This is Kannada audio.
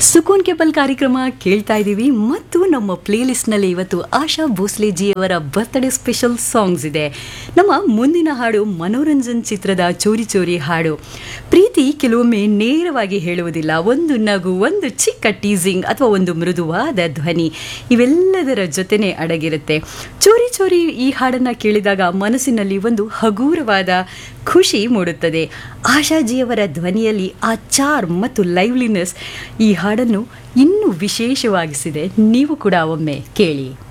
ಸುಕೂನ್ ಕೆಬಲ್ ಕಾರ್ಯಕ್ರಮ ಕೇಳ್ತಾ ಇದ್ದೀವಿ ಮತ್ತು ನಮ್ಮ ಪ್ಲೇಲಿಸ್ಟ್ನಲ್ಲಿ ಇವತ್ತು ಆಶಾ ಭೋಸ್ಲೆ ಜಿಯವರ ಬರ್ತ್ಡೇ ಸ್ಪೆಷಲ್ ಸಾಂಗ್ಸ್ ಇದೆ ನಮ್ಮ ಮುಂದಿನ ಹಾಡು ಮನೋರಂಜನ್ ಚಿತ್ರದ ಚೋರಿ ಚೋರಿ ಹಾಡು ಪ್ರೀತಿ ಕೆಲವೊಮ್ಮೆ ನೇರವಾಗಿ ಹೇಳುವುದಿಲ್ಲ ಒಂದು ನಗು ಒಂದು ಚಿಕ್ಕ ಟೀಸಿಂಗ್ ಅಥವಾ ಒಂದು ಮೃದುವಾದ ಧ್ವನಿ ಇವೆಲ್ಲದರ ಜೊತೆನೆ ಅಡಗಿರುತ್ತೆ ಚೋರಿ ಚೋರಿ ಈ ಹಾಡನ್ನು ಕೇಳಿದಾಗ ಮನಸ್ಸಿನಲ್ಲಿ ಒಂದು ಹಗೂರವಾದ ಖುಷಿ ಮೂಡುತ್ತದೆ ಆಶಾಜಿಯವರ ಧ್ವನಿಯಲ್ಲಿ ಆ ಚಾರ್ ಮತ್ತು ಲೈವ್ಲಿನೆಸ್ ಈ ಹಾಡನ್ನು ಇನ್ನೂ ವಿಶೇಷವಾಗಿಸಿದೆ ನೀವು ಕೂಡ ಒಮ್ಮೆ ಕೇಳಿ